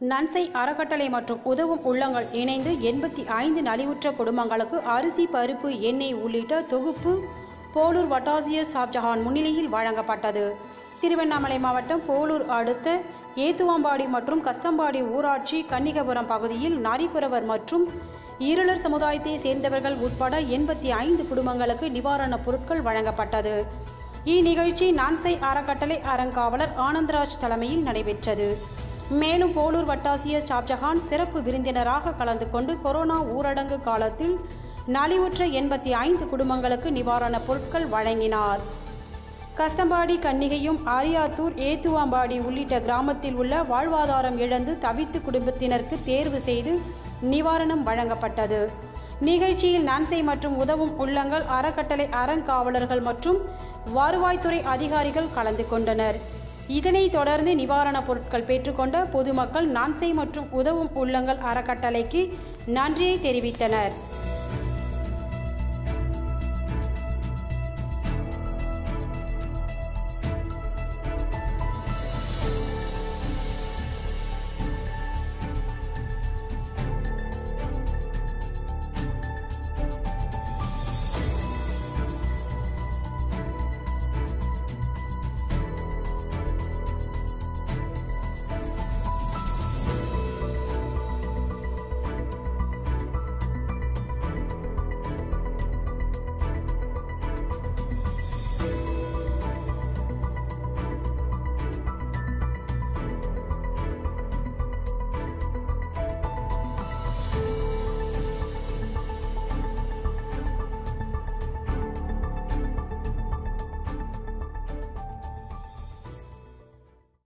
நன்சை அறக்கட்டளை மற்றும் உதவும் உள்ளங்கள் இணைந்து எண்பத்தி ஐந்து நலிவுற்ற குடும்பங்களுக்கு அரிசி பருப்பு எண்ணெய் உள்ளிட்ட தொகுப்பு போலூர் வட்டாசியர் ஷாப்ஜஹான் முன்னிலையில் வழங்கப்பட்டது திருவண்ணாமலை மாவட்டம் போலூர் அடுத்த ஏத்துவாம்பாடி மற்றும் கஸ்தம்பாடி ஊராட்சி கன்னிகபுரம் பகுதியில் நரிக்குறவர் மற்றும் இருளர் சமுதாயத்தை சேர்ந்தவர்கள் உட்பட எண்பத்தி ஐந்து குடும்பங்களுக்கு நிவாரணப் பொருட்கள் வழங்கப்பட்டது இந்நிகழ்ச்சி நான்சை அறக்கட்டளை அறங்காவலர் ஆனந்தராஜ் தலைமையில் நடைபெற்றது மேலும் போலூர் வட்டாசியர் ஷாப்ஜஹான் சிறப்பு விருந்தினராக கலந்து கொண்டு கொரோனா ஊரடங்கு காலத்தில் நலிவுற்ற எண்பத்தி ஐந்து குடும்பங்களுக்கு நிவாரணப் பொருட்கள் வழங்கினார் கஸ்தம்பாடி கன்னிகையும் ஆரியாத்தூர் ஏத்துவாம்பாடி உள்ளிட்ட கிராமத்தில் உள்ள வாழ்வாதாரம் இழந்து தவித்து குடும்பத்தினருக்கு தேர்வு செய்து நிவாரணம் வழங்கப்பட்டது நிகழ்ச்சியில் நான்சை மற்றும் உதவும் உள்ளங்கள் அறக்கட்டளை அறங்காவலர்கள் மற்றும் வருவாய்த்துறை அதிகாரிகள் கலந்து கொண்டனர் இதனைத் தொடர்ந்து நிவாரணப் பொருட்கள் பெற்றுக்கொண்ட பொதுமக்கள் நான்சை மற்றும் உதவும் உள்ளங்கள் அறக்கட்டளைக்கு நன்றியை தெரிவித்தனர்